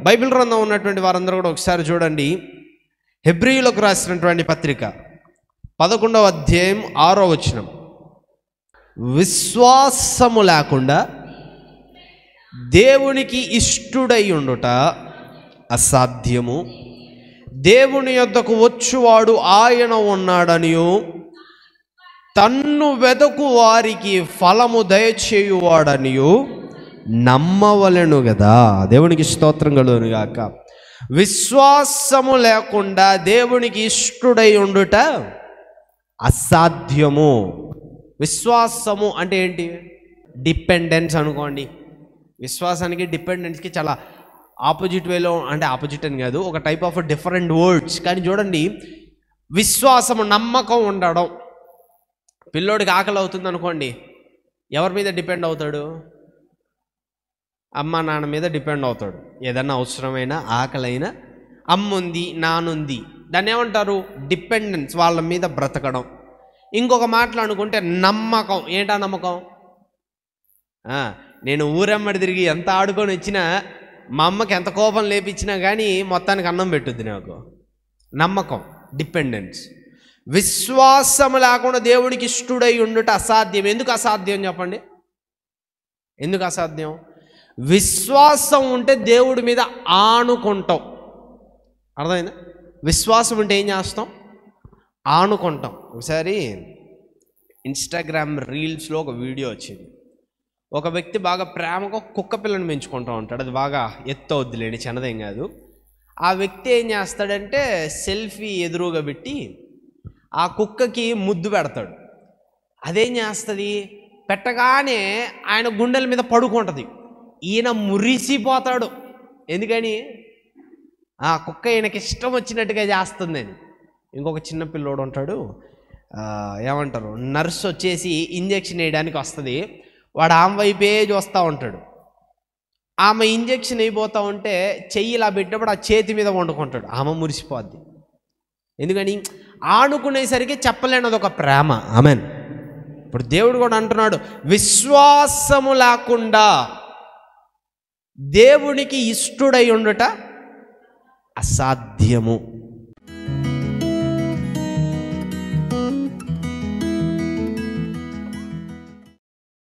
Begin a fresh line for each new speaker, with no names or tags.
Bible గ్రంథం ఉన్నటువంటి వారందరూ కూడా ఒకసారి చూడండి హెబ్రియులకు రాసినటువంటి పత్రిక పదకొండవ అధ్యాయం ఆరో వచనం విశ్వాసము లేకుండా దేవునికి ఇష్టుడై ఉండుట అసాధ్యము దేవుని యొద్దకు వచ్చువాడు ఆయన ఉన్నాడనియు తన్ను వెదకు వారికి ఫలము దయచేయువాడనియు నమ్మవలెను కదా దేవునికి స్తోత్రం కలుగును గాక విశ్వాసము లేకుండా దేవునికి ఇష్టుడై ఉండుట అసాధ్యము విశ్వాసము అంటే ఏంటి డిపెండెన్స్ అనుకోండి విశ్వాసానికి డిపెండెన్స్కి చాలా ఆపోజిట్ వేలో అంటే ఆపోజిట్ అని కాదు ఒక టైప్ ఆఫ్ డిఫరెంట్ వర్డ్స్ కానీ చూడండి విశ్వాసము నమ్మకం ఉండడం పిల్లోడికి ఆకలి అవుతుంది అనుకోండి ఎవరి మీద డిపెండ్ అవుతాడు అమ్మ నాన్న మీద డిపెండ్ అవుతాడు ఏదన్నా అవసరమైన ఆకలైన అమ్ముంది నానుంది దాన్ని ఏమంటారు డిపెండెన్స్ వాళ్ళ మీద బ్రతకడం ఇంకొక మాటలు అనుకుంటే నమ్మకం ఏంటా నమ్మకం ఆ, నేను ఊరమ్మడి తిరిగి ఎంత ఆడుకొని వచ్చినా మా అమ్మకి ఎంత కోపం లేపించినా కానీ మొత్తానికి అన్నం పెట్టుద్ది నాకు నమ్మకం డిపెండెన్స్ విశ్వాసము లేకుండా దేవునికి ఇష్టడై ఉండుట అసాధ్యం ఎందుకు అసాధ్యం చెప్పండి ఎందుకు అసాధ్యం విశ్వాసం ఉంటే దేవుడి మీద ఆనుకుంటాం అర్థమైందా విశ్వాసం ఉంటే ఏం చేస్తాం ఆనుకుంటాం ఒకసారి ఇన్స్టాగ్రామ్ రీల్స్లో ఒక వీడియో వచ్చింది ఒక వ్యక్తి బాగా ప్రేమగా కుక్క పిల్లని పెంచుకుంటూ ఉంటాడు అది బాగా ఎత్తు అవుద్దిలేండి చిన్నదేం కాదు ఆ వ్యక్తి ఏం చేస్తాడంటే సెల్ఫీ ఎదురుగా పెట్టి ఆ కుక్కకి ముద్దు పెడతాడు అదేం చేస్తుంది పెట్టగానే ఆయన గుండెల మీద పడుకుంటుంది ఈయన మురిసిపోతాడు ఎందుకని ఆ కుక్క ఈయనకి ఇష్టం వచ్చినట్టుగా చేస్తుందని ఇంకొక చిన్న పిల్లోడు ఉంటాడు ఆ, ఏమంటారు నర్స్ వచ్చేసి ఇంజెక్షన్ వేయడానికి వస్తుంది వాడు ఆమె వైపే చూస్తూ ఉంటాడు ఆమె ఇంజెక్షన్ అయిపోతూ ఉంటే చెయ్యి ఇలా పెట్టినప్పుడు ఆ చేతి మీద వండుకుంటాడు ఆమె మురిసిపోద్ది ఎందుకని ఆనుకునేసరికి చెప్పలేనిది ఒక ప్రేమ ఆమెన్ ఇప్పుడు దేవుడు కూడా అంటున్నాడు విశ్వాసము లేకుండా దేవునికి ఇష్టుడై ఉండుట అసాధ్యము